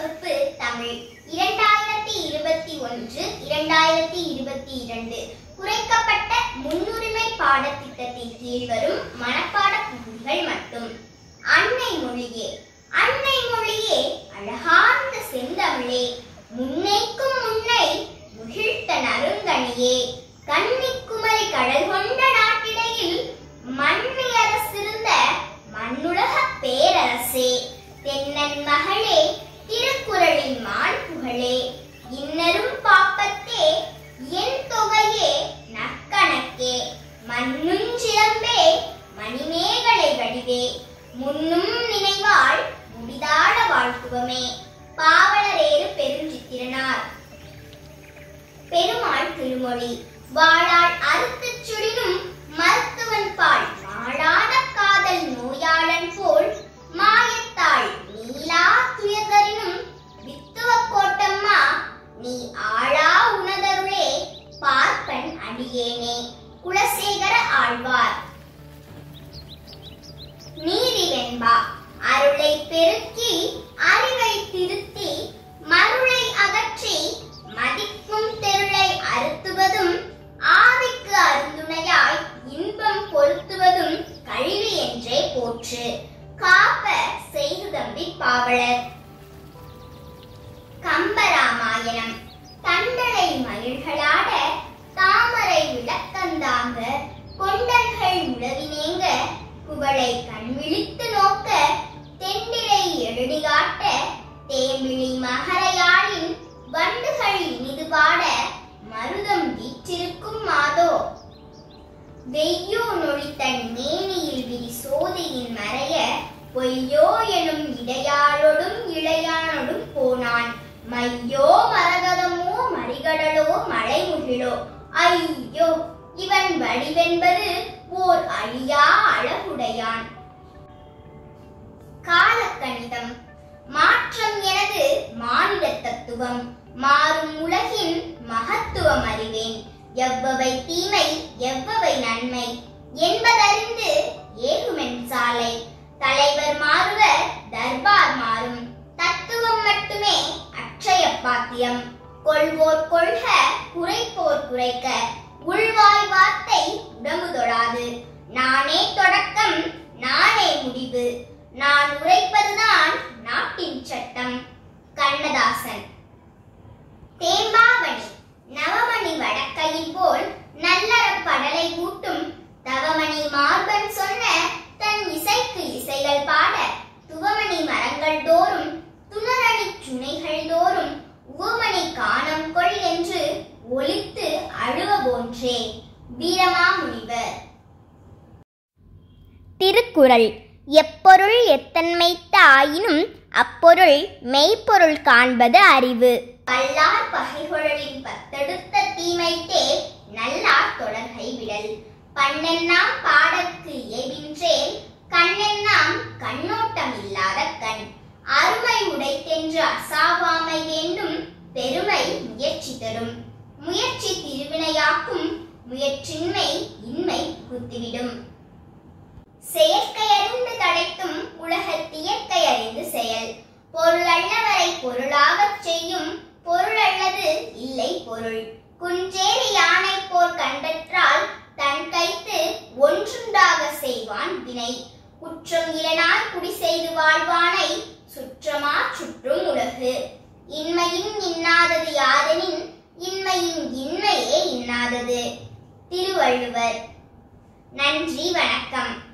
வகுப்பு தமிழ் இரண்டாயிரத்தி இருபத்தி ஒன்று இரண்டாயிரத்தி இருபத்தி இரண்டு குறைக்கப்பட்ட முன்னுரிமை பாடத்திட்டத்தின் கீழ் வரும் மனப்பாட பகுதிகள் மட்டும் அன்னை மொழியே அன்னை மொழியே அழகார்ந்த செந்தமிழே முன்னைக்கும் முன்னை முகிழ்த்த நறுங்கனியே கன்னிக்குமரி கடல் கொண்ட நாட்டிடையில் மண்ணி அரசிருந்த மண்ணுலக பேரரசே தென்னன் மகளே திருக்குறளின் மான் புகழே இன்னரும் பாப்பத்தே என் தொகையே நற்கணக்கே மண்ணுஞ்சிலம்பே மணிமேகலை வடிவே முன்னும் நினைவாள் முடிதாட வாழ்த்துவமே பாவலரேறு பெருஞ்சித்திரனார் பெருமாள் திருமொழி வாழாள் அறுத்துச் சுடினும் மருத்துவன் பால் மாளாத காதல் நோயாளன் போல் மாயத்தாள் நீலா துயதரினும் வித்துவ கோட்டம்மா நீ ஆளா உணதருளே பார்ப்பன் அடியேனே குலசேகர ஆழ்வார் நீதி வெண்பா அருளை பெருக்கி அறிவை திருத்தி மருளை அகற்றி மதிக்கும் தெருளை அறுத்துவதும் ஆவிக்கு அருந்துணையாய் இன்பம் பொருத்துவதும் கல்வி என்றே போற்று காப்ப செய்குதம்பி பாவலர் கம்பராமாயணம் தண்டலை மயில்களாட தாமரை விளக்கந்தாங்க கொண்டல்கள் உளவினேங்க குவளை கண்விழித்து நோக்க தெண்டிரை எழுடி காட்ட தேமிழி மகரையாளின் வண்டுகள் இனிது பாட மருதம் வீற்றிருக்கும் மாதோ வெய்யோ நொழித்தன் மேனியில் விரி சோதியின் மறைய பொய்யோ எனும் இடையாளொடும் இளையானொடும் போனான் மையோ மரகதமோ மறிகடலோ மலைமுகிலோ ஐயோ இவன் வடிவென்பது ஓர் அழியா அழகுடையான் காலக்கணிதம் மாற்றம் எனது மானிட தத்துவம் மாறும் உலகின் மகத்துவம் அறிவேன் எவ்வவை தீமை எவ்வவை நன்மை என்பதறிந்து ஏகுமென் சாலை தலைவர் மாறுவர் தர்பார் மாறும் தத்துவம் மட்டுமே அட்சய பாத்தியம் கொள்வோர் கொள்க குறைப்போர் குறைக்க உள்வாய் வார்த்தை உடம்பு தொடாது நானே தொடக்கம் நானே முடிவு நான் உரைப்பதுதான் நாட்டின் சட்டம் கண்ணதாசன் தேம்பாவணி நவமணி வடக்கையில் போல் நல்லற படலை கூட்டும் தவமணி மார்பன் சொன்ன தன் இசைக்கு இசைகள் பாட துவமணி மரங்கள் தோறும் துணரணி சுனைகள் தோறும் உவமணி காணம் கொள் என்று ஒலித்து அழுவ போன்றே வீரமாமுனிவர் திருக்குறள் எப்பொருள் எத்தன்மைத்த ஆயினும் அப்பொருள் மெய்ப்பொருள் காண்பது அறிவு பல்லார் பகைகுழலின் பத்தெடுத்த தீமைத்தே நல்லார் தொடர்கை விடல் பண்ணெல்லாம் பாடற்கு ஏவின்றேன் கண்ணெல்லாம் கண்ணோட்டம் இல்லாத கண் அருமை உடைத்தென்று அசாவாமை வேண்டும் பெருமை முயற்சி தரும் முயற்சி திருவினையாக்கும் முயற்சின்மை இன்மை புகுத்திவிடும் செயற்கை அறிந்து தடைத்தும் உலகத்தியற்கை அறிந்து செயல் பொருள் அல்லவரை பொருளாகச் செய்யும் பொருள் அல்லது இல்லை பொருள் குஞ்சேரி யானை போர் கண்டற்றால் தன் கைத்து ஒன்றுண்டாக செய்வான் வினை குற்றம் இலனாய் குடி செய்து வாழ்வானை சுற்றமா சுற்றும் உலகு இன்மையின் இன்னாதது யாதெனின் இன்மையின் இன்மையே இன்னாதது திருவள்ளுவர் நன்றி வணக்கம்